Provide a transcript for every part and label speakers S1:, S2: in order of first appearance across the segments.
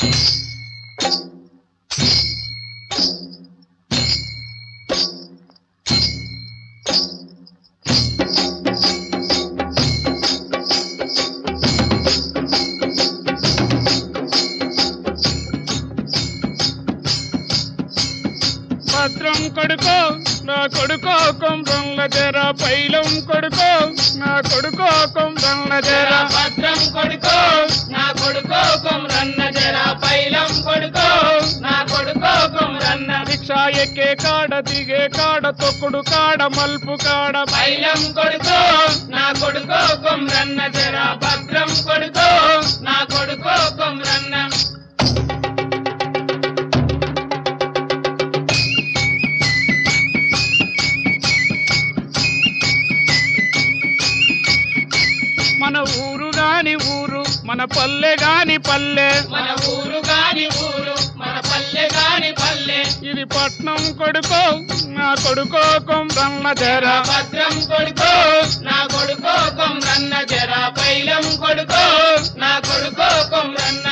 S1: భద్రం కొడుకో నా కొడుకో కుంభంల జర పైలం కొడుకో నా కొడుకో కుంభంల జర
S2: భద్రం కొడుకో నా కొడుకో కుమ్రన్న జర పైలం కొడుకో నా కొడుకో కుమ్రన్న
S1: రిక్షా ఎక్కే కాడ దిగే కాడ తొక్కుడు కాడ మల్పు కాడ
S2: పైలం కొడుకో నా కొడుకో కుమ్రన్న జర భద్రం కొడుకో నా కొడుకో కుమ్రన్న
S1: మన ఊరు గాని ఊరు మన పల్లె గాని పల్లె
S2: మన ఊరు గాని ఊరు మన పల్లె గాని పల్లె
S1: ఇది పట్నం కొడుకో నా కొడుకో కుంభంల జర
S2: భద్రం కొడుకో నా కొడుకో కుమ్రన్న జర పైలం కొడుకో నా కొడుకో కుమ్రన్న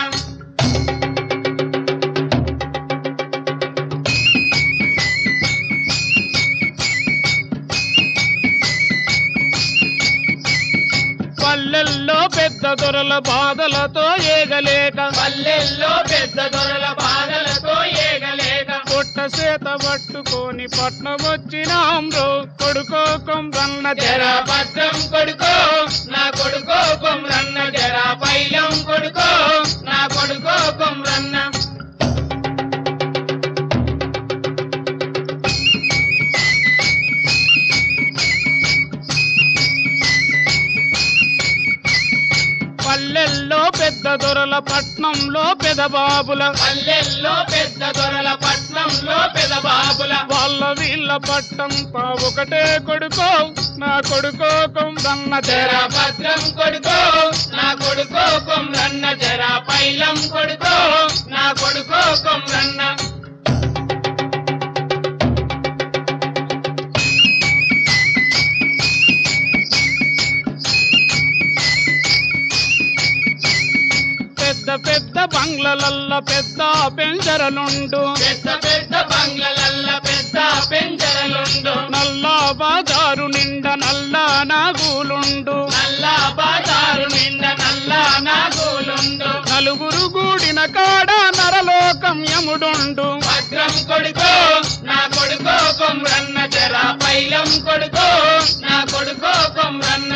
S1: పల్లెల్లో పెద్ద దొరల బాధలతో ఏగలేక
S2: పల్లెల్లో పెద్ద దొరల బాధలతో ఏగలేక
S1: పొట్ట చేత పట్టుకొని పట్నం వచ్చినాంరో కొడుకో కుంభంల
S2: జర
S1: జర
S2: భద్రం కొడుకో నా కొడుకో కొమ్రన్న జర పైలం కొడుకో నా కొడుకో కొమ్రన్న
S1: పల్లెల్లో పెద్ద దొరల పట్నంలో పెదబాబుల
S2: పల్లెల్లో పెద్ద దొరల పట్నంలో పెద బాబుల
S1: వాళ్ళ వీళ్ళ పట్టంతా ఒకటే కొడుకో నా కొడుకో కుంభంల
S2: జర
S1: జర
S2: భద్రం కొడుకో నా కొడుకో కొమ్రన్న జర పైలం కొడుకో నా కొడుకో కొమ్రన్న
S1: పెద్ద పెద్ద బంగ్లలల్ల పెద్ద పెంజరలుండు
S2: పెద్ద పెద్ద బంగ్లలల్ల పెద్ద పెంచరలుండు
S1: నల్ల బాజారు నిండా నల్ల నాగులుండు
S2: నల్ల బాజారు నిండ నల్ల నాగులుండు
S1: నలుగురు గూడిన కాడ నరలోకం యముడుండు
S2: భద్రం కొడుకో నా కొడుకో కొమ్రన్న జర పైలం కొడుకో నా కొడుకో కొమ్రన్న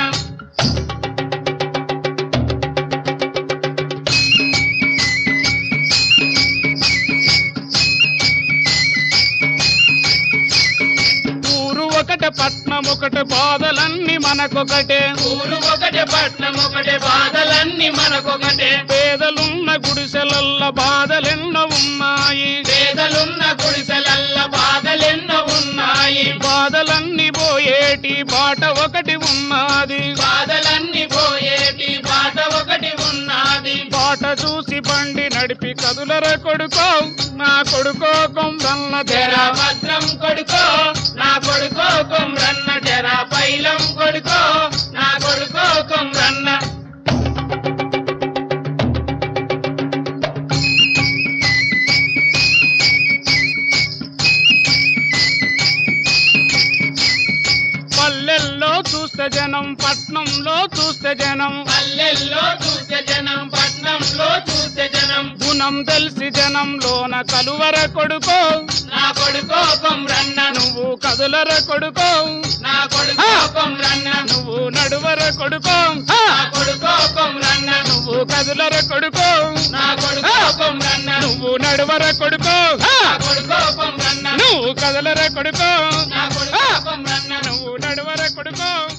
S1: ఊరు ఒకటే పట్నం ఒకటే బాధలన్నీ మనకొకటే
S2: ఊరు ఒకటే పట్నం ఒకటే బాధలన్నీ మనకొకటే
S1: పేదలున్న గుడిసెలల్ల బాధలెన్నో ఉన్నాయి
S2: పేదలున్న గుడిసెలల్ల బాధలెన్నో ఉన్నాయి
S1: బాధలన్నీ పోయేటి బాట ఒకటి ఉన్నది
S2: బాధలన్నీ పోయేటి బాట ఒకటి ఉన్నది
S1: బాట చూసి బండి నడిపి కదులర కొడుకో నా కొడుకో కొందన్న
S2: జర
S1: తెర
S2: భద్రం కొడుకో నా కొడుకో కొమ్రన్న జర పైలం కొడుకో నా కొడుకో కొమ్రన్న
S1: పల్లెల్లో చూస్తే జనం పట్నంలో చూస్తే జనం
S2: పల్లెల్లో చూస్తే జనం పట్నంలో చూస్తే జనం
S1: గుణం తెలిసి జనంలోన కలువర కొడుకో
S2: నా కొడుకో కొమ్రన్న
S1: నువ్వు కదులర కొడుకో
S2: నా కొడుకో కొమ్రన్న
S1: నువ్వు నడువర కొడుకో
S2: నా కొడుకో కొమ్రన్న
S1: నువ్వు కదులర కొడుకో
S2: నా కొడుకో కొమ్రన్న
S1: నువ్వు నడువర కొడుకో
S2: నా కొడుకో కొమ్రన్న
S1: నువ్వు కదలర కొడుకో
S2: నా కొడుకో కొమ్రన్న
S1: నువ్వు నడువర కొడుకో